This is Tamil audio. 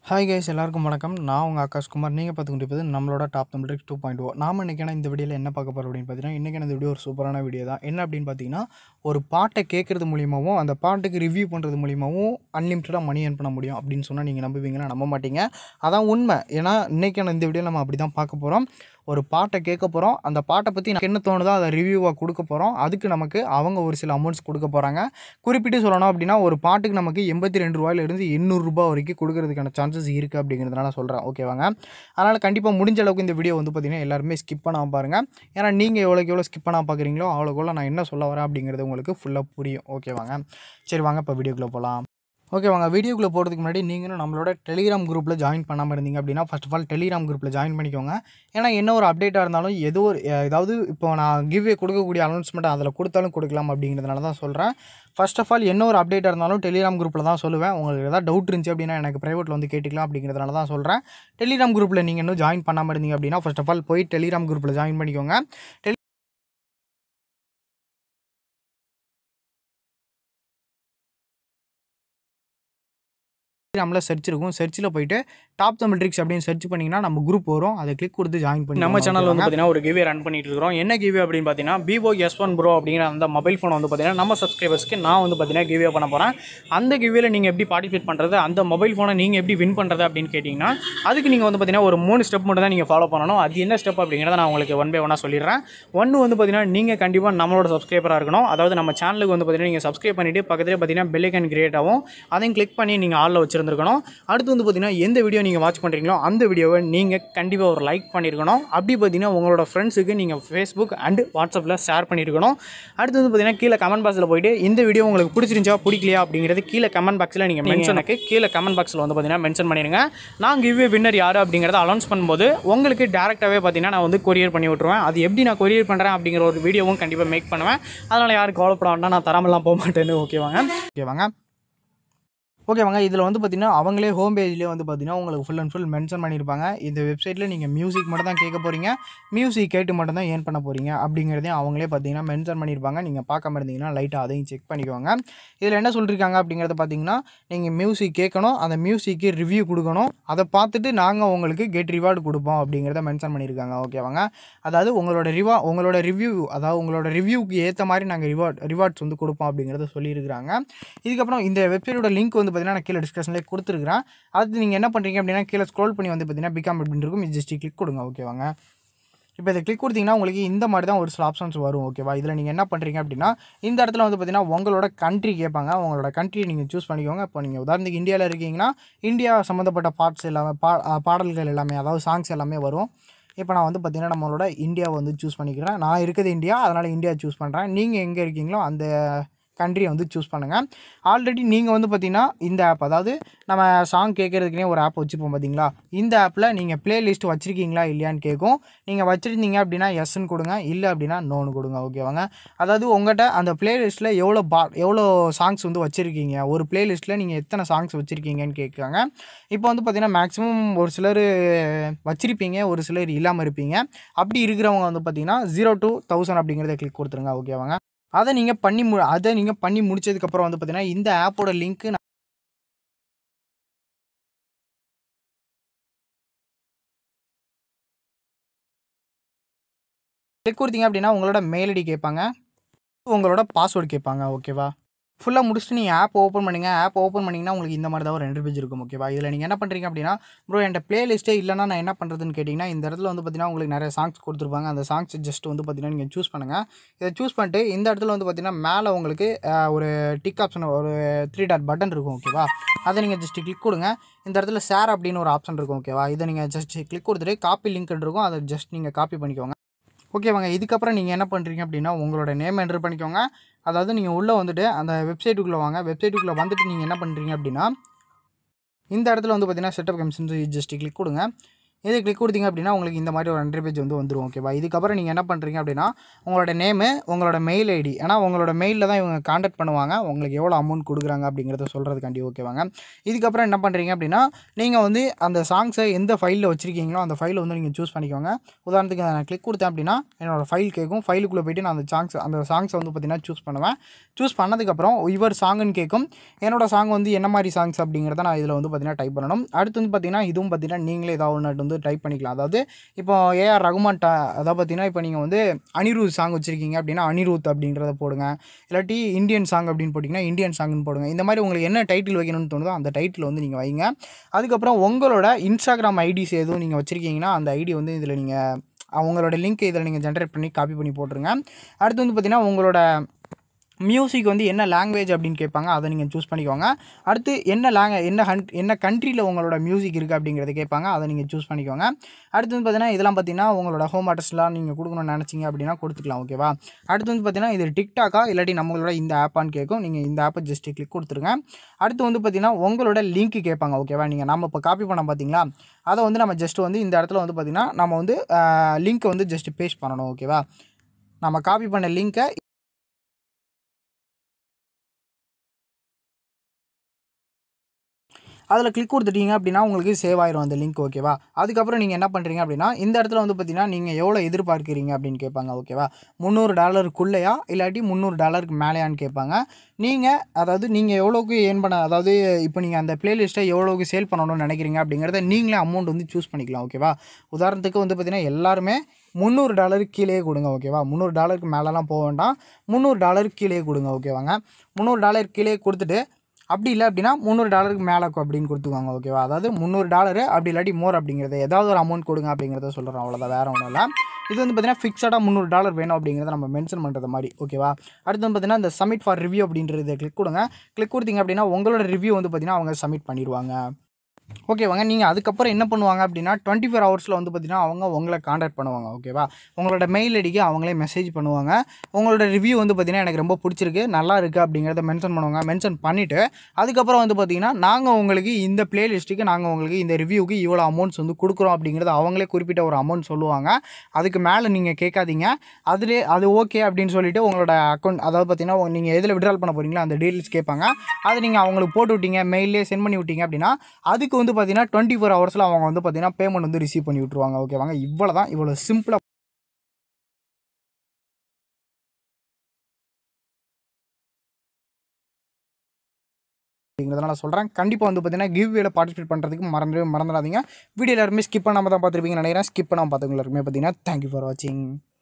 ஹாய் கைஸ் எல்லாருக்கும் வணக்கம் நான் உங்கள் ஆகாஷ் குமார் நீங்கள் பார்த்துக்கிட்டு இருப்பது நம்மளோட டாப் தமிழ் டூ பாயிண்ட் ஓ நாம் இன்றைக்கான இந்த வீடியோவில் என்ன பார்க்க போகிறோம் அப்படின்னு பார்த்தீங்கன்னா இன்றைக்கான இந்த வீடியோ ஒரு சூப்பரான வீடியோ தான் என்ன அப்படின்னு பார்த்தீங்கன்னா ஒரு பாட்டை கேட்குறது மூலியமாகவும் அந்த பாட்டுக்கு ரிவ்யூ பண்ணுறது மூலியமாகவும் அன்லிமிட்டடாக மணி earn பண்ண முடியும் அப்படின்னு சொன்னால் நீங்கள் நம்புவீங்கன்னா நம்ப மாட்டீங்க அதான் உண்மை ஏன்னா இன்றைக்கான இந்த வீடியோ நம்ம அப்படி தான் பார்க்க போகிறோம் ஒரு பாட்டை கேட்க போகிறோம் அந்த பாட்டை பற்றி எனக்கு என்ன தோணுதோ அதை ரிவ்யூவாக கொடுக்க போகிறோம் அதுக்கு நமக்கு அவங்க ஒரு சில அமௌண்ட்ஸ் கொடுக்க போகிறாங்க குறிப்பிட்டு சொல்லணும் அப்படின்னா ஒரு பாட்டுக்கு நமக்கு எண்பத்தி ரெண்டு ரூபாயிலிருந்து எண்ணூறுரூபா வரைக்கும் கொடுக்கறதுக்கான சான்சஸ் இருக்குது அப்படிங்கிறதுனால சொல்கிறேன் ஓகேவாங்க அதனால் கண்டிப்பாக முடிஞ்ச அளவுக்கு இந்த வீடியோ வந்து பார்த்திங்கன்னா எல்லாருமே ஸ்கிப் பண்ணாமல் பாருங்கள் ஏன்னா நீங்கள் எவ்வளோக்கு எவ்வளோ ஸ்கிப் பண்ணாமல் பார்க்குறீங்களோ அவ்வளோக்கு எவ்வளோ நான் என்ன சொல்ல வரேன் அப்படிங்கிறது உங்களுக்கு ஃபுல்லாக புரியும் ஓகேவாங்க சரி வாங்க இப்போ வீடியோக்குள்ளே போகலாம் ஓகே வாங்க வீடியோக்குள்ளே போகிறதுக்கு முன்னாடி நீங்களும் நம்மளோட டெலிகிராம் குரூப்பில் ஜாயின் பண்ணாமல் இருந்தீங்க அப்படின்னா ஃபர்ஸ்ட் ஆஃப் ஆல் டெலிகிராம் குரூப்பில் ஜாயின் பண்ணிக்கோங்க ஏன்னா என்ன ஒரு அப்டேட்டாக இருந்தாலும் ஏதோ ஒரு ஏதாவது இப்போ நான் கிவ்வே கொடுக்கக்கூடிய அனௌன்ஸ்மெண்ட் அதில் கொடுத்தாலும் கொடுக்கலாம் அப்படிங்கிறதுனால தான் சொல்கிறேன் ஃபர்ஸ்ட் ஆஃப் ஆல் என்ன ஒரு அப்டேட்டாக இருந்தாலும் டெலிகிராம் குரூப்பில் தான் சொல்லுவேன் உங்களுக்கு ஏதாவது டவுட் இருந்துச்சு அப்படின்னா எனக்கு ப்ரைவேட்டில் வந்து கேட்டுக்கலாம் அப்படிங்கிறதுனால தான் சொல்கிறேன் டெலிகிராம் குரூப்பில் நீங்கள் இன்னும் ஜாயின் பண்ணாமல் இருந்தீங்க அப்படின்னா ஃபர்ஸ்ட் ஆஃப் ஆல் போய் டெலிகிராம் குரூப்பில் ஜாயின் பண்ணிக்கோங்க டெலி டெலிகிராமில் சர்ச் இருக்கும் சர்ச்சில் போயிட்டு டாப் தமிழ் ட்ரிக்ஸ் அப்படின்னு சர்ச் பண்ணிங்கன்னா நம்ம குரூப் வரும் அதை கிளிக் கொடுத்து ஜாயின் பண்ணி நம்ம சேனல் வந்து பார்த்தீங்கன்னா ஒரு கிவே ரன் பண்ணிட்டு இருக்கிறோம் என்ன கிவே அப்படின்னு பார்த்தீங்கன்னா விவோ எஸ் ஒன் ப்ரோ அப்படிங்கிற அந்த மொபைல் ஃபோன் வந்து பார்த்தீங்கன்னா நம்ம சப்ஸ்கிரைபர்ஸ்க்கு நான் வந்து பார்த்தீங்கன்னா கிவே பண்ண போகிறேன் அந்த கிவேல நீங்கள் எப்படி பார்ட்டிசிபேட் பண்ணுறது அந்த மொபைல் ஃபோனை நீங்கள் எப்படி வின் பண்ணுறது அப்படின்னு கேட்டிங்கன்னா அதுக்கு நீங்கள் வந்து பார்த்தீங்கன்னா ஒரு மூணு ஸ்டெப் மட்டும் தான் நீங்கள் ஃபாலோ பண்ணணும் அது என்ன ஸ்டெப் அப்படிங்கிறத நான் உங்களுக்கு ஒன் பை ஒன்னாக சொல்லிடுறேன் ஒன்று வந்து பார்த்தீங்கன்னா நீங்கள் கண்டிப்பாக நம்மளோட சப்ஸ்கிரைபராக இருக்கணும் அதாவது நம்ம சேனலுக்கு வந்து பார்த்தீங்கன்னா நீங்கள் சப்ஸ்கிரைப் பண்ணிவிட்டு பக்கத்துலேயே பார்த்தீங்கன்னா பெல்லைக்கன் கிரியேட் ஆகும் அதையும் கிளிக் பண்ணி நீங்கள் ஆளில் வச்சிருந்துருக்கணும் அடுத்து வந்து பார்த்தீங்கன்னா எந்த வீடியோ நீங்கள் வாட்ச் பண்ணுறீங்களோ அந்த வீடியோவை நீங்கள் கண்டிப்பாக ஒரு லைக் பண்ணியிருக்கணும் அப்படி பார்த்தீங்கன்னா உங்களோட ஃப்ரெண்ட்ஸுக்கு நீங்கள் ஃபேஸ்புக் அண்ட் வாட்ஸ்அப்பில் ஷேர் பண்ணியிருக்கணும் அடுத்து வந்து பார்த்தீங்கன்னா கீழே கமெண்ட் பாக்ஸில் போயிட்டு இந்த வீடியோ உங்களுக்கு பிடிச்சிருந்துச்சா பிடிக்கலையா அப்படிங்கிறது கீழே கமெண்ட் பாக்ஸில் நீங்கள் மென்ஷனுக்கு கீழே கமெண்ட் பாக்ஸில் வந்து பார்த்தீங்கன்னா மென்ஷன் பண்ணிடுங்க நான் கிவ்வே வின்னர் யார் அப்படிங்கிறத அனௌன்ஸ் பண்ணும்போது உங்களுக்கு டேரெக்டாகவே பார்த்தீங்கன்னா நான் வந்து கொரியர் பண்ணி விட்ருவேன் அது எப்படி நான் கொரியர் பண்ணுறேன் அப்படிங்கிற ஒரு வீடியோவும் கண்டிப்பாக மேக் பண்ணுவேன் அதனால் யாரும் கவலைப்பட வேண்டாம் நான் தராமலாம் போக மாட்டேன்னு ஓகேவாங்க ஓகேவாங்க ஓகேவாங்க இதில் வந்து பார்த்தீங்கன்னா அவங்களே ஹோம் பேஜ்லேயே வந்து பார்த்தீங்கன்னா உங்களுக்கு ஃபுல் அண்ட் ஃபுல் மென்ஷன் பண்ணியிருப்பாங்க இந்த வெப்சைட்டில் நீங்கள் மியூசிக் மட்டும் தான் கேட்க போகிறீங்க மியூசிக் கேட்டு மட்டும் தான் ஏர்ன் பண்ண போகிறீங்க அப்படிங்கிறதையும் அவங்களே பார்த்தீங்கன்னா மென்ஷன் பண்ணியிருப்பாங்க நீங்கள் பார்க்காம இருந்தீங்கன்னா லைட்டாக அதையும் செக் பண்ணிக்கோங்க இதில் என்ன சொல்லியிருக்காங்க அப்படிங்கிறத பார்த்தீங்கன்னா நீங்கள் மியூசிக் கேட்கணும் அந்த மியூசிக்கு ரிவ்யூ கொடுக்கணும் அதை பார்த்துட்டு நாங்கள் உங்களுக்கு கெட் ரிவார்டு கொடுப்போம் அப்படிங்கிறத மென்ஷன் பண்ணியிருக்காங்க ஓகேவாங்க அதாவது உங்களோட ரிவா உங்களோட ரிவ்யூ அதாவது உங்களோட ரிவ்யூக்கு ஏற்ற மாதிரி நாங்கள் ரிவார்ட் ரிவார்ட்ஸ் வந்து கொடுப்போம் அப்படிங்கிறத சொல்லியிருக்கிறாங்க இதுக்கப்புறம் இந்த வெப்சைட்டோட லிங்க் வந்து பார்த்தீங்கன்னா நான் கீழே டிஸ்கிரிப்ஷன்லேயே கொடுத்துருக்கிறேன் அடுத்து நீங்கள் என்ன பண்ணுறீங்க அப்படின்னா கீழே ஸ்க்ரோல் பண்ணி வந்து பார்த்தீங்கன்னா பிகாம் அப்படின்னு இருக்கும் ஜஸ்ட் கிளிக் கொடுங்க ஓகேவாங்க இப்போ இதை கிளிக் கொடுத்தீங்கன்னா உங்களுக்கு இந்த மாதிரி தான் ஒரு சில ஆப்ஷன்ஸ் வரும் ஓகேவா இதில் நீங்கள் என்ன பண்ணுறீங்க அப்படின்னா இந்த இடத்துல வந்து பார்த்தீங்கன்னா உங்களோட கண்ட்ரி கேட்பாங்க உங்களோட கண்ட்ரியை நீங்கள் சூஸ் பண்ணிக்கோங்க இப்போ நீங்கள் உதாரணத்துக்கு இந்தியாவில் இருக்கீங்கன்னா இந்தியா சம்மந்தப்பட்ட பார்ட்ஸ் எல்லாமே பா அஹ் பாடல்கள் எல்லாமே அதாவது சாங்ஸ் எல்லாமே வரும் இப்போ நான் வந்து பார்த்தீங்கன்னா நம்மளோட இந்தியாவை வந்து சூஸ் பண்ணிக்கிறேன் நான் இருக்கிறது இந்தியா அதனால் இந்தியா சூஸ் பண்ணுறேன் நீங்கள் எங்கே இருக்கீங்களோ அந்த கண்ட்ரியை வந்து சூஸ் பண்ணுங்கள் ஆல்ரெடி நீங்கள் வந்து பார்த்தீங்கன்னா இந்த ஆப் அதாவது நம்ம சாங் கேட்குறதுக்குனே ஒரு ஆப் வச்சுருப்போம் பார்த்தீங்களா இந்த ஆப்பில் நீங்கள் ப்ளேலிஸ்ட் வச்சுருக்கீங்களா இல்லையான்னு கேட்கும் நீங்கள் வச்சுருந்தீங்க அப்படின்னா எஸ்ன்னு கொடுங்க இல்லை அப்படின்னா நோன்னு கொடுங்க ஓகேவாங்க அதாவது உங்கள்கிட்ட அந்த ப்ளேலிஸ்ட்டில் எவ்வளோ பா எவ்வளோ சாங்ஸ் வந்து வச்சுருக்கீங்க ஒரு ப்ளேலிஸ்ட்டில் நீங்கள் எத்தனை சாங்ஸ் வச்சுருக்கீங்கன்னு கேட்குறாங்க இப்போ வந்து பார்த்தீங்கன்னா மேக்ஸிமம் ஒரு சிலர் வச்சுருப்பீங்க ஒரு சிலர் இல்லாமல் இருப்பீங்க அப்படி இருக்கிறவங்க வந்து பார்த்தீங்கன்னா ஜீரோ டு தௌசண்ட் அப்படிங்கிறத கிளிக் கொடுத்துருங்க ஓகேவாங்க அதை நீங்கள் பண்ணி மு அதை நீங்கள் பண்ணி முடிச்சதுக்கப்புறம் வந்து பார்த்தீங்கன்னா இந்த ஆப்போட லிங்க்கு கிளிக் கொடுத்தீங்க அப்படின்னா உங்களோட மெயில் ஐடி கேட்பாங்க உங்களோட பாஸ்வேர்டு கேட்பாங்க ஓகேவா ஃபுல்லாக முடிச்சுட்டு நீங்கள் ஆப் ஓப்பன் பண்ணுங்க ஆப் ஓப்பன் பண்ணிங்கன்னா உங்களுக்கு இந்த மாதிரி தான் ஒரு ரெண்டு பேஜ் இருக்கும் ஓகேவா இதில் நீங்கள் என்ன பண்ணுறீங்க அப்படின்னா ப்ரோ என்கிட்ட பிளேலிஸ்ட்டே இல்லைனா நான் என்ன பண்ணுறதுன்னு கேட்டிங்கன்னா இந்த இடத்துல வந்து பார்த்தீங்கன்னா உங்களுக்கு நிறைய சாங்ஸ் கொடுத்துருப்பாங்க அந்த சாங்ஸ் ஜஸ்ட் வந்து பார்த்தீங்கன்னா நீங்கள் சூஸ் பண்ணுங்கள் இதை சூஸ் பண்ணிட்டு இந்த இடத்துல வந்து பார்த்தீங்கன்னா மேலே உங்களுக்கு அஹ், ஒரு டிக் ஆப்ஷன் ஒரு த்ரீ டாட் பட்டன் இருக்கும் ஓகேவா அதை நீங்கள் ஜஸ்ட் கிளிக் கொடுங்க இந்த இடத்துல ஷேர் அப்படின்னு ஒரு ஆப்ஷன் இருக்கும் ஓகேவா இதை நீங்கள் ஜஸ்ட் கிளிக் கொடுத்துட்டு காப்பி லிங்க் இருக்கும் அதை ஜஸ்ட் நீங்கள் காப்பி பண்ணிக்கோங்க ஓகேவாங்க இதுக்கப்புறம் நீங்கள் என்ன பண்ணுறீங்க அப்படின்னா உங்களோட நேம் என்ட்ரு பண்ணிக்கோங்க அதாவது நீங்கள் உள்ளே வந்துட்டு அந்த வெப்சைட்டுக்குள்ளே வாங்க வெப்சைட்டுக்குள்ளே வந்துட்டு நீங்கள் என்ன பண்ணுறீங்க அப்படின்னா இந்த இடத்துல வந்து பார்த்தீங்கன்னா செட்டப் கமிஷன் ஜஸ்ட் கிளிக் கொடுங்க இதை கிளிக் கொடுத்தீங்க அப்படின்னா உங்களுக்கு இந்த மாதிரி ஒரு ரெண்டரை பேஜ் வந்து வந்துடும் ஓகேவா இதுக்கப்புறம் நீங்கள் என்ன பண்ணுறீங்க அப்படின்னா உங்களோட நேமு உங்களோட மெயில் ஐடி ஏன்னா உங்களோட மெயிலில் தான் இவங்க காண்டாக்ட் பண்ணுவாங்க உங்களுக்கு எவ்வளோ அமௌண்ட் கொடுக்குறாங்க அப்படிங்கிறத சொல்கிறதுக்காண்டி ஓகேவாங்க இதுக்கப்புறம் என்ன பண்ணுறீங்க அப்படின்னா நீங்கள் வந்து அந்த சாங்ஸை எந்த ஃபைலில் வச்சுருக்கீங்களோ அந்த ஃபைலை வந்து நீங்கள் சூஸ் பண்ணிக்கோங்க உதாரணத்துக்கு நான் கிளிக் கொடுத்தேன் அப்படின்னா என்னோடய ஃபைல் கேட்கும் ஃபைலுக்குள்ளே போயிட்டு நான் அந்த சாங்ஸ் அந்த சாங்ஸை வந்து பார்த்தீங்கன்னா சூஸ் பண்ணுவேன் சூஸ் பண்ணதுக்கப்புறம் இவர் சாங்குன்னு கேட்கும் என்னோட சாங் வந்து என்ன மாதிரி சாங்ஸ் அப்படிங்கிறத நான் இதில் வந்து பார்த்தீங்கன்னா டைப் பண்ணணும் அடுத்து வந்து பார்த்தீங்கன்னா இதுவும் பார்த்தீங்கன்னா நீங்களே ஏதாவது ஒன்று வந்து டைப் பண்ணிக்கலாம் அதாவது இப்போ ஏஆர் ரகுமான் டா அதாவது பார்த்தீங்கன்னா இப்போ நீங்கள் வந்து அனிருத் சாங் வச்சுருக்கீங்க அப்படின்னா அனிருத் அப்படின்றத போடுங்க இல்லாட்டி இந்தியன் சாங் அப்படின்னு போட்டிங்கன்னா இந்தியன் சாங்னு போடுங்க இந்த மாதிரி உங்களுக்கு என்ன டைட்டில் வைக்கணும்னு தோணுதோ அந்த டைட்டில் வந்து நீங்கள் வைங்க அதுக்கப்புறம் உங்களோட இன்ஸ்டாகிராம் ஐடிஸ் எதுவும் நீங்கள் வச்சுருக்கீங்கன்னா அந்த ஐடி வந்து இதில் நீங்கள் அவங்களோட லிங்க் இதில் நீங்கள் ஜென்ரேட் பண்ணி காப்பி பண்ணி போட்டுருங்க அடுத்து வந்து பார்த்தீங்கன்னா உங்களோட மியூசிக் வந்து என்ன லாங்குவேஜ் அப்படின்னு கேட்பாங்க அதை நீங்கள் சூஸ் பண்ணிக்கோங்க அடுத்து என்ன லாங் என்ன ஹன் என்ன கண்ட்ரியில் உங்களோட மியூசிக் இருக்குது அப்படிங்கிறத கேட்பாங்க அதை நீங்கள் சூஸ் பண்ணிக்கோங்க அடுத்து வந்து பார்த்தீங்கன்னா இதெல்லாம் பார்த்தீங்கன்னா உங்களோட ஹோம் அட்ரஸ்லாம் நீங்கள் கொடுக்கணும்னு நினச்சிங்க அப்படின்னா கொடுத்துக்கலாம் ஓகேவா அடுத்து வந்து பார்த்தீங்கன்னா இது டிக்டாக்கா இல்லாட்டி நம்மளோட இந்த ஆப்பான்னு கேட்கும் நீங்கள் இந்த ஆப்பை ஜஸ்ட் கிளிக் கொடுத்துருங்க அடுத்து வந்து பார்த்தீங்கன்னா உங்களோட லிங்க் கேட்பாங்க ஓகேவா நீங்கள் நம்ம இப்போ காப்பி பண்ண பார்த்தீங்களா அதை வந்து நம்ம ஜஸ்ட் வந்து இந்த இடத்துல வந்து பார்த்திங்கன்னா நம்ம வந்து லிங்க்கை வந்து ஜஸ்ட் பேஸ்ட் பண்ணணும் ஓகேவா நம்ம காப்பி பண்ண லிங்க்கை அதில் கிளிக் கொடுத்துட்டீங்க அப்படின்னா உங்களுக்கு சேவ் ஆயிரும் அந்த லிங்க் ஓகேவா அதுக்கப்புறம் நீங்கள் என்ன பண்ணுறீங்க அப்படின்னா இந்த இடத்துல வந்து பார்த்தீங்கன்னா நீங்கள் எவ்வளோ எதிர்பார்க்குறீங்க அப்படின்னு கேட்பாங்க ஓகேவா முந்நூறு டாலருக்குள்ளேயா இல்லாட்டி முந்நூறு டாலருக்கு மேலேயான்னு கேட்பாங்க நீங்கள் அதாவது நீங்கள் எவ்வளோக்கு ஏர்ன் பண்ண அதாவது இப்போ நீங்கள் அந்த பிளேலிஸ்ட்டை எவ்வளோக்கு சேல் பண்ணணும்னு நினைக்கிறீங்க அப்படிங்கிறத நீங்களே அமௌண்ட் வந்து சூஸ் பண்ணிக்கலாம் ஓகேவா உதாரணத்துக்கு வந்து பார்த்தீங்கன்னா எல்லாருமே முந்நூறு டாலருக்கு கீழே கொடுங்க ஓகேவா முந்நூறு டாலருக்கு மேலெலாம் போக வேண்டாம் முந்நூறு டாலருக்கு கீழே கொடுங்க ஓகேவாங்க முந்நூறு டாலருக்கு கீழே கொடுத்துட்டு அப்படி இல்லை அப்படின்னா முந்நூறு டாலருக்கு மேலே அப்படின்னு கொடுத்துக்கோங்க ஓகேவா அதாவது முந்நூறு டாலரு அப்படி இல்லாட்டி மோர் அப்படிங்கிறது ஏதாவது ஒரு அமௌண்ட் கொடுங்க அப்படிங்கிறத சொல்கிறோம் அவ்வளோதான் வேறு ஒன்றும் இல்லை இது வந்து பார்த்தீங்கன்னா ஃபிக்ஸடாக முந்நூறு டாலர் வேணும் அப்படிங்கிறத நம்ம மென்ஷன் பண்ணுறது மாதிரி ஓகேவா அடுத்து வந்து பார்த்தீங்கன்னா இந்த சப்மிட் ஃபார் ரிவ்யூ அப்படின்றத கிளிக் கொடுங்க கிளிக் கொடுத்தீங்க அப்படின்னா உங்களோட ரிவ்யூ வந்து பார்த்தீங்கன்னா அவங்க சப்மிட் பண்ணிடுவாங்க ஓகேவாங்க நீங்கள் அதுக்கப்புறம் என்ன பண்ணுவாங்க அப்படின்னா டுவெண்ட்டி ஃபோர் ஹவர்ஸில் வந்து பார்த்தீங்கன்னா அவங்க உங்களை காண்டாக்ட் பண்ணுவாங்க ஓகேவா உங்களோட மெயில் ஐடிக்கு அவங்களே மெசேஜ் பண்ணுவாங்க உங்களோட ரிவ்யூ வந்து பார்த்தீங்கன்னா எனக்கு ரொம்ப பிடிச்சிருக்கு நல்லா இருக்குது அப்படிங்கிறத மென்ஷன் பண்ணுவாங்க மென்ஷன் பண்ணிவிட்டு அதுக்கப்புறம் வந்து பார்த்தீங்கன்னா நாங்கள் உங்களுக்கு இந்த பிளேலிஸ்ட்டுக்கு நாங்கள் உங்களுக்கு இந்த ரிவ்யூக்கு இவ்வளோ அமௌண்ட்ஸ் வந்து கொடுக்குறோம் அப்படிங்கிறத அவங்களே குறிப்பிட்ட ஒரு அமௌண்ட் சொல்லுவாங்க அதுக்கு மேலே நீங்கள் கேட்காதீங்க அதிலே அது ஓகே அப்படின்னு சொல்லிட்டு உங்களோட அக்கௌண்ட் அதாவது பார்த்தீங்கன்னா நீங்கள் எதில் விட்ரால் பண்ண போகிறீங்களோ அந்த டீட்டெயில்ஸ் கேட்பாங்க அதை நீங்கள் அவங்களுக்கு போட்டு விட்டீங்க மெயிலே சென்ட் பண்ணி விட்டீங்க அப்படின்னா அதுக்கு வந்து பார்த்தீங்கன்னா டுவெண்ட்டி ஃபோர் ஹவர்ஸில் அவங்க வந்து பார்த்தீங்கன்னா பேமெண்ட் வந்து ரிசீவ் பண்ணி விட்ருவாங்க ஓகேவாங்க இவ்வளோ தான் இவ்வளோ சிம்பிளாக அப்படிங்கிறதுனால சொல்கிறேன் கண்டிப்பாக வந்து பார்த்தீங்கன்னா கிவ் வேல பார்ட்டிசிபேட் பண்ணுறதுக்கு மறந்துடவே மறந்துடாதீங்க வீடியோ எல்லாருமே ஸ்கிப் பண்ணாமல் தான் பார்த்துருப்பீங்கன்னு நினைக்கிறேன் ஸ்கிப் பண்ணாமல் பார்த்தவங்க எல்லாருமே பார்த்தீங்கன்னா தேங்க்யூ ஃபார் வாட்சிங்